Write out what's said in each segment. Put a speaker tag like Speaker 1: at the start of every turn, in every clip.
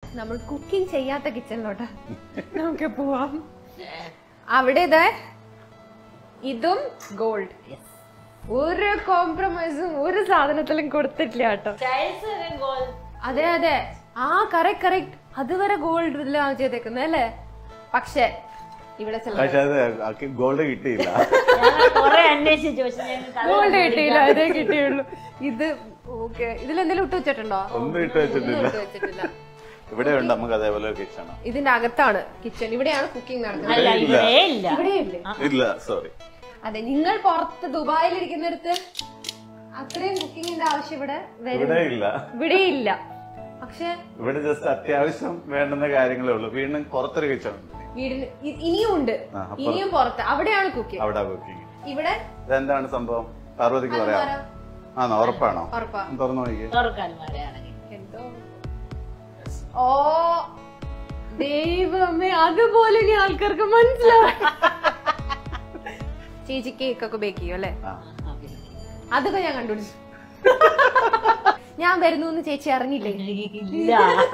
Speaker 1: നമ്മൾ കുക്കിംഗ് ചെയ്യാത്ത കിച്ചണിലോട്ട് നമുക്ക് പോവാം അവിടെ ഇതേ ഇതും ഗോൾഡ് ഒരു കോംപ്രമൈസും ഒരു സാധനത്തിലും കൊടുത്തിട്ടില്ല കേട്ടോ അതെ അതെ ആ കറക്റ്റ് കറക്റ്റ് അതുവരെ ഗോൾഡ് ഇല്ലാണ് ചെയ്തേക്കുന്നത് അല്ലേ പക്ഷെ ഇവിടെ ചില
Speaker 2: പക്ഷെ അത് ഗോൾഡ് കിട്ടിയില്ല
Speaker 3: കൊറേ അന്വേഷിച്ചു പക്ഷെ ഞങ്ങൾക്ക് അത്
Speaker 1: ഗോൾഡ് കിട്ടിയില്ല അതേ കിട്ടിയുള്ളൂ ഇത് ഓക്കെ ഇതിലെന്തെങ്കിലും ഇട്ട് വെച്ചിട്ടുണ്ടോ
Speaker 2: ഒന്നും ഇട്ട് വെച്ചിട്ടില്ല
Speaker 1: ഇട്ട് വെച്ചിട്ടില്ല
Speaker 2: ഇവിടെ ഉണ്ട് നമുക്ക് അതേപോലെ ഒരു കിച്ചൺ
Speaker 1: ഇതിന്റെ അകത്താണ് കിച്ചൺ ഇവിടെയാണ് കുക്കിംഗ് നടക്കുന്നത്
Speaker 3: അല്ല ഇവിടെ ഇല്ല
Speaker 1: ഇവിടെ ഇല്ലേ
Speaker 2: ഇല്ല സോറി
Speaker 1: അതെ നിങ്ങൾ പുറത്ത് ദുബായിൽ ഇരിക്കുന്നിടത്ത് അത്രയും കുക്കിങ്ങിന്റെ ആവശ്യം ഇവിടെ വരും
Speaker 2: ഇവിടെ ഇല്ല
Speaker 1: ഇവിടെ ഇല്ല പക്ഷെ
Speaker 2: ഇവിടെ ജസ്റ്റ് അത്യാവശ്യം വേണ്ടുന്ന കാര്യങ്ങളേ ഉള്ളൂ വീണ്ടും പുറത്തൊരു കിച്ചൺ ഉണ്ട്
Speaker 1: വീടിന് ഇ- ഇനിയും ഉണ്ട്
Speaker 2: ആ, അപ്പൊ-
Speaker 1: ഇനിയും പുറത്ത് അവിടെയാണ് കുക്കിംഗ്
Speaker 2: അവിടെ കുക്കിംഗ്
Speaker 1: ഇവിടെ
Speaker 2: ഇതെന്താണ് സംഭവം പാർവതിക്ക് പറയാം
Speaker 1: പറ.
Speaker 2: ആണോ ഉറപ്പാണോ
Speaker 1: ഉറപ്പാ
Speaker 2: ഒന്ന് തുറന്നു നോക്കി
Speaker 3: തുറക്കാൻ മഴയാണെങ്കിൽ
Speaker 1: എന്തോ ഓ ദൈവമേ അതുപോലെ ഇനി ആൾക്കാർക്ക് മനസ്സിലാവും ചേച്ചി കേക്ക് ഒക്കെ ബേക്ക് ചെയ്യും അല്ലേ
Speaker 2: ആ
Speaker 1: അതൊക്കെ ഞാൻ കണ്ടുപിടിച്ചു ഞാൻ വരുന്നു എന്ന് ചേച്ചി അറിഞ്ഞില്ലേ
Speaker 3: ഇല്ല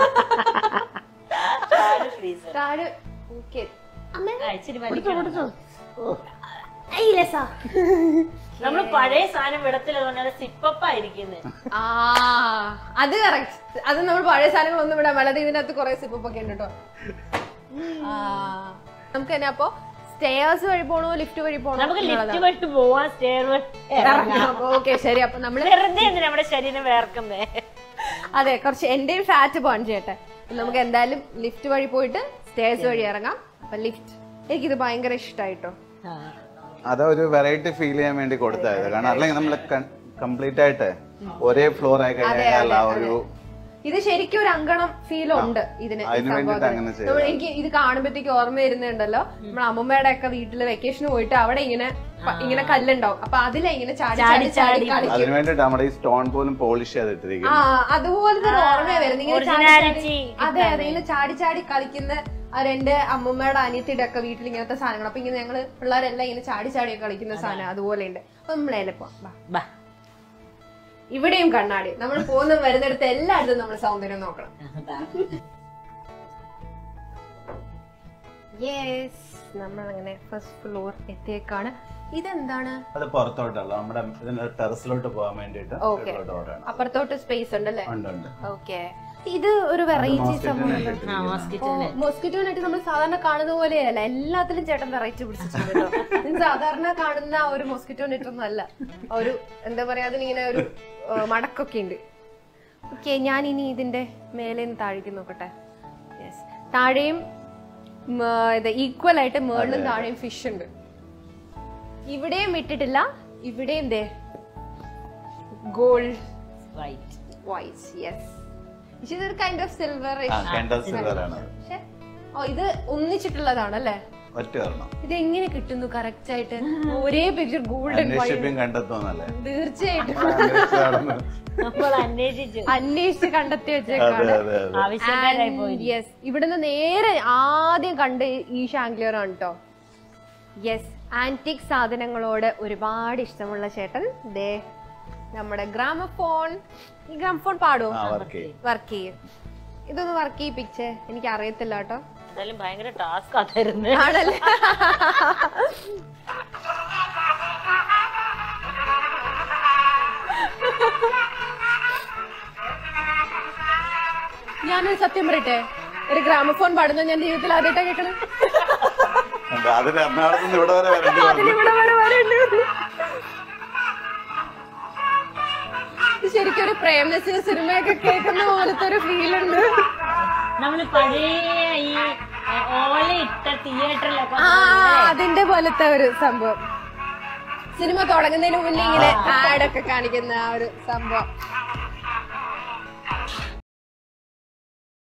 Speaker 3: താഴെ freezer.
Speaker 1: താഴെ ഓക്കെ അമ്മേ
Speaker 3: ആ, ഇച്ചിരി വലിക്കണം
Speaker 1: ഏയ് രസാ.
Speaker 3: നമ്മള് പഴയ സാധനം വിടത്തില്ല അതുകൊണ്ടാണ് സിപ്പപ്പായിരിക്കുന്നത്
Speaker 1: ആ അത് കറക്റ്റ് അത് നമ്മൾ പഴയ സാധനങ്ങളൊന്നും വിടാൻ വളരെ ഇതിനകത്ത് കുറെ സിപ്പൊക്കെ ഉണ്ട് കേട്ടോ ആ നമുക്ക് തന്നെ അപ്പൊ സ്റ്റേഴ്സ് വഴി പോണോ ലിഫ്റ്റ് വഴി പോണോ
Speaker 3: നമുക്ക് ലിഫ്റ്റ് വഴി പോവാൻ സ്റ്റെയർ
Speaker 1: ഓക്കെ ശരി അപ്പൊ നമ്മള്
Speaker 3: വെറുതെ എന്തിനാ നമ്മുടെ ശരീരം വേർക്കുന്നേ
Speaker 1: അതെ കുറച്ച് എന്റെയും ഫാറ്റ് ബേൺ ചെയ്യട്ടെ അപ്പൊ നമുക്ക് എന്തായാലും ലിഫ്റ്റ് വഴി പോയിട്ട് സ്റ്റേഴ്സ് വഴി ഇറങ്ങാം അപ്പൊ ലിഫ്റ്റ് എനിക്കിത് ഭയങ്കര ഇഷ്ടായിട്ടോ
Speaker 2: അതൊരു വെറൈറ്റി ഫീൽ ചെയ്യാൻ വേണ്ടി കൊടുത്തായത് കാരണം അല്ലെങ്കിൽ നമ്മൾ കംപ്ലീറ്റ് ആയിട്ട് ഒരേ ഫ്ലോർ ആയി കഴിഞ്ഞാൽ ആ ഒരു
Speaker 1: ഇത് ശരിക്കും ഒരു അങ്കണം ഫീൽ ഉണ്ട് ഇതിന് ഈ
Speaker 2: അതിന് വേണ്ടിയിട്ട്
Speaker 1: സംഭവത്തിന്.
Speaker 2: അങ്ങനെ ചെയ്തതാ.
Speaker 1: നമ്മൾ എനിക്ക് ഇത് കാണുമ്പോഴത്തേക്ക് ഓർമ്മ വരുന്നുണ്ടല്ലോ നമ്മുടെ അമ്മമ്മയുടെ ഒക്കെ വീട്ടില് വെക്കേഷന് പോയിട്ട് അവിടെ ഇങ്ങനെ പ- ഇങ്ങനെ കല്ലുണ്ടാവും അപ്പൊ അതിലെ ഇങ്ങനെ ചാടി ചാടി ചാടി കളിക്കും
Speaker 2: അതിന് വേണ്ടിട്ട് നമ്മുടെ ഈ സ്റ്റോൺ പോലും പോളിഷ്
Speaker 1: ആ
Speaker 2: ചെയ്തിട്ടിരിക്കുന്നു
Speaker 1: അതുപോലത്തെ ഒരു ഓർമ്മ വരുന്നത് ഇങ്ങനെ ചാടി ചാടി-
Speaker 3: Originality
Speaker 1: അതെ അതെ ഇങ്ങനെ ചാടി ചാടി കളിക്കുന്ന ആ രണ്ട് അമ്മമ്മയുടെ അനിയത്തിയുടെ ഒക്കെ വീട്ടിൽ ഇങ്ങനത്തെ സാധനങ്ങൾ അപ്പൊ ഇങ്ങനെ ഞങ്ങള് പിള്ളേരെല്ലാം ഇങ്ങനെ ചാടി ചാടി കളിക്കുന്ന സാധനം അതുപോലെ ഉണ്ട് അപ്പൊ നമ്മളെ പോവാം വാ. ഇവിടെയും കണ്ണാടി നമ്മൾ പോകുന്ന വരുന്നിടത്ത് എല്ലായിടത്തും നമ്മൾ സൗന്ദര്യം നോക്കണം യെസ് നമ്മൾ അങ്ങനെ ഫസ്റ്റ് ഫ്ലോർ എത്തിയേക്കാണ് ഇതെന്താണ്
Speaker 2: അത് പുറത്തോട്ടുള്ള നമ്മുടെ ഇതിന്റെ ടെറസിലോട്ട് പോകാൻ വേണ്ടിയിട്ട്
Speaker 1: Okay.
Speaker 2: ഡോറാണ്
Speaker 1: അപ്പുറത്തോട്ട് സ്പേസ് ഉണ്ടല്ലേ
Speaker 2: ഉണ്ട് ഉണ്ട്
Speaker 1: ഓക്കെ ഇത് ഒരു വെറൈറ്റി സംഭവം മോസ്കിറ്റോ നെറ്റ് നമ്മൾ സാധാരണ കാണുന്ന പോലെയല്ല എല്ലാത്തിലും ചേട്ടൻ വെറൈറ്റി പിടിച്ചിട്ടുണ്ട് കേട്ടോ. ഇത് സാധാരണ കാണുന്ന ആ ഒരു മോസ്കിറ്റോ നെറ്റ് ഒന്നും അല്ല ഒരു എന്താ പറയാ അതിനിങ്ങനെ ഒരു ആ, മടക്കൊക്കെ ഉണ്ട് ഓക്കെ ഞാൻ ഇനി ഇതിന്റെ മേലെ നിന്ന് താഴേക്ക് നോക്കട്ടെ യെസ് താഴെയും മ, ഇത് ഈക്വൽ ആയിട്ട് മേളിലും താഴെയും ഫിഷ് ഉണ്ട് ഇവിടെയും ഇട്ടിട്ടില്ല ഇവിടെയും ദേ ഗോൾഡ്
Speaker 3: വൈറ്റ്
Speaker 1: വൈറ്റ് യെസ് ഇതൊരു കൈൻഡ് ഓഫ് സിൽവർ
Speaker 2: ആ കെൻഡൽ സിൽവർ ആണ് അത്.
Speaker 1: പക്ഷെ ഓ ഇത് ഒന്നിച്ചിട്ടുള്ളതാണല്ലേ
Speaker 2: ഒറ്റ ഒരെണ്ണം
Speaker 1: ഇത് എങ്ങനെ കിട്ടുന്നു കറക്റ്റ് ആയിട്ട് ഒരേ പിക്ചർ ഗോൾഡൻ
Speaker 2: അന്വേഷിപ്പിയും കണ്ടെത്തുന്നല്ലേ
Speaker 1: തീർച്ചയായിട്ടും
Speaker 2: അന്വേഷിച്ച് നടന്ന്.
Speaker 3: നമ്മൾ അന്വേഷിച്ചു
Speaker 1: അന്വേഷിച്ച് കണ്ടെത്തി
Speaker 2: അതെ
Speaker 1: വെച്ചേക്കാണ്
Speaker 2: അതെ അതെ
Speaker 3: ആവശ്യക്കാരായി പോയി
Speaker 1: യെസ് ഇവിടുന്ന് നേരെ ആദ്യം കണ്ട് ഈ ഷാംഗ്ലിയർ ആണ് കേട്ടോ യെസ് ആന്റിക് സാധനങ്ങളോട് ഒരുപാട് ഇഷ്ടമുള്ള ചേട്ടൻ ദേ നമ്മുടെ ഗ്രാമഫോൺ ഈ ഗ്രാമഫോൺ പാടുവോ
Speaker 2: ആ വർക്ക് ചെയ്യും
Speaker 1: വർക്ക് ചെയ്യും ഇതൊന്ന് വർക്ക് ചെയ്യിപ്പിച്ചേ എനിക്ക് അറിയത്തില്ല കേട്ടോ
Speaker 3: എന്തായാലും ഭയങ്കര ടാസ്ക് ആയിരുന്നു
Speaker 1: ആണല്ലേ ഞാനൊരു സത്യം പറയട്ടെ ഒരു ഗ്രാമഫോൺ പാടുന്ന ഞാൻ ജീവിതത്തിൽ ആദ്യമായിട്ടാ കേൾക്കണം
Speaker 2: ഉണ്ട്. അതിന് എറണാകുളത്ത് നിന്ന് ഇവിടെ വരെ വരേണ്ടി വന്നു
Speaker 1: അതിനിവിടെ വരെ വരണ്ട് ഇത് ശരിക്കും ഒരു പ്രേം നസീർ സിനിമയൊക്കെ കേൾക്കുന്ന പോലത്തെ ഒരു ഫീൽ ഉണ്ട്
Speaker 3: നമ്മള് പഴയ ഈ ഏ, ഓല ഇട്ട തിയേറ്ററിലൊക്കെ
Speaker 1: ആ അതിന്റെ പോലത്തെ ഒരു സംഭവം സിനിമ തുടങ്ങുന്നതിന് മുന്നേ ഇങ്ങനെ ആഡ് ഒക്കെ കാണിക്കുന്ന ആ ഒരു സംഭവം